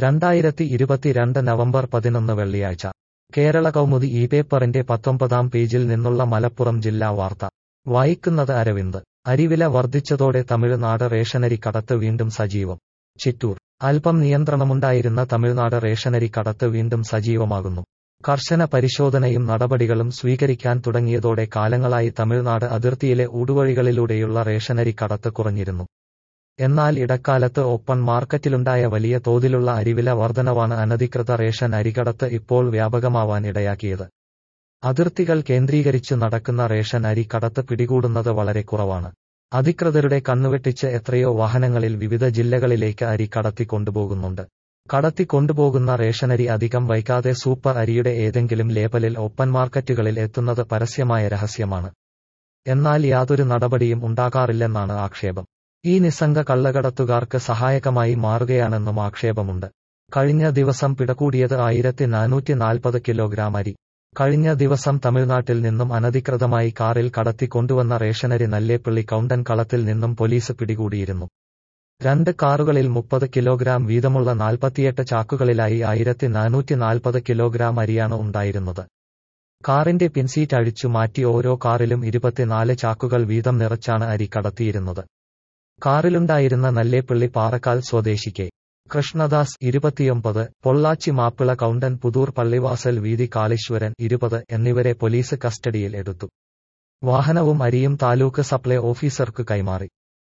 രണ്ടായിരത്തി ഇരുപത്തിരണ്ട് നവംബർ പതിനൊന്ന് വെള്ളിയാഴ്ച കേരള കൗമുദി ഈ പേപ്പറിന്റെ പത്തൊമ്പതാം പേജിൽ നിന്നുള്ള മലപ്പുറം ജില്ലാ വാർത്ത വായിക്കുന്നത് അരവിന്ദ് അരിവില വർദ്ധിച്ചതോടെ തമിഴ്നാട് റേഷനരി കടത്ത് വീണ്ടും സജീവം ചിറ്റൂർ അല്പം നിയന്ത്രണമുണ്ടായിരുന്ന തമിഴ്നാട് റേഷനരി കടത്ത് വീണ്ടും സജീവമാകുന്നു കർശന പരിശോധനയും നടപടികളും സ്വീകരിക്കാൻ തുടങ്ങിയതോടെ കാലങ്ങളായി തമിഴ്നാട് അതിർത്തിയിലെ ഊടുവഴികളിലൂടെയുള്ള റേഷനരി കടത്ത് കുറഞ്ഞിരുന്നു എന്നാൽ ഇടക്കാലത്ത് ഓപ്പൺ മാർക്കറ്റിലുണ്ടായ വലിയ തോതിലുള്ള അരിവില വർധനവാണ് അനധികൃത റേഷൻ അരികടത്ത് ഇപ്പോൾ വ്യാപകമാവാൻ ഇടയാക്കിയത് അതിർത്തികൾ കേന്ദ്രീകരിച്ചു നടക്കുന്ന റേഷൻ അരി കടത്ത് പിടികൂടുന്നത് വളരെ കുറവാണ് അധികൃതരുടെ കണ്ണുവെട്ടിച്ച് എത്രയോ വാഹനങ്ങളിൽ വിവിധ ജില്ലകളിലേക്ക് അരി കടത്തി കൊണ്ടുപോകുന്നുണ്ട് കടത്തി കൊണ്ടുപോകുന്ന റേഷനരി അധികം വൈകാതെ സൂപ്പർ അരിയുടെ ഏതെങ്കിലും ലേബലിൽ ഓപ്പൺ മാർക്കറ്റുകളിൽ എത്തുന്നത് പരസ്യമായ രഹസ്യമാണ് എന്നാൽ യാതൊരു നടപടിയും ഉണ്ടാകാറില്ലെന്നാണ് ആക്ഷേപം ഈ നിസ്സംഗ കള്ളകടത്തുകാർക്ക് സഹായകമായി മാറുകയാണെന്നും ആക്ഷേപമുണ്ട് കഴിഞ്ഞ ദിവസം പിടകൂടിയത് ആയിരത്തി നാനൂറ്റി നാൽപ്പത് കിലോഗ്രാം അരി കഴിഞ്ഞ ദിവസം തമിഴ്നാട്ടിൽ നിന്നും അനധികൃതമായി കാറിൽ കടത്തി കൊണ്ടുവന്ന റേഷനരി നല്ലേപ്പള്ളി കൗണ്ടൻ കളത്തിൽ നിന്നും പോലീസ് പിടികൂടിയിരുന്നു രണ്ട് കാറുകളിൽ മുപ്പത് കിലോഗ്രാം വീതമുള്ള നാൽപ്പത്തിയെട്ട് ചാക്കുകളിലായി ആയിരത്തി നാനൂറ്റി നാൽപ്പത് കിലോഗ്രാം അരിയാണ് ഉണ്ടായിരുന്നത് കാറിന്റെ പിൻസീറ്റ് അഴിച്ചു മാറ്റി ഓരോ കാറിലും ഇരുപത്തിനാല് ചാക്കുകൾ വീതം നിറച്ചാണ് അരി കടത്തിയിരുന്നത് കാറിലുണ്ടായിരുന്ന നല്ലേപ്പള്ളി പാറക്കാൽ സ്വദേശി കെ കൃഷ്ണദാസ് ഇരുപത്തിയൊമ്പത് പൊള്ളാച്ചി മാപ്പിള കൗണ്ടൻ പുതൂർ പള്ളിവാസൽ വീതി കാളീശ്വരൻ ഇരുപത് എന്നിവരെ പോലീസ് കസ്റ്റഡിയിൽ എടുത്തു വാഹനവും അരിയും താലൂക്ക് സപ്ലൈ ഓഫീസർക്ക് കൈമാറി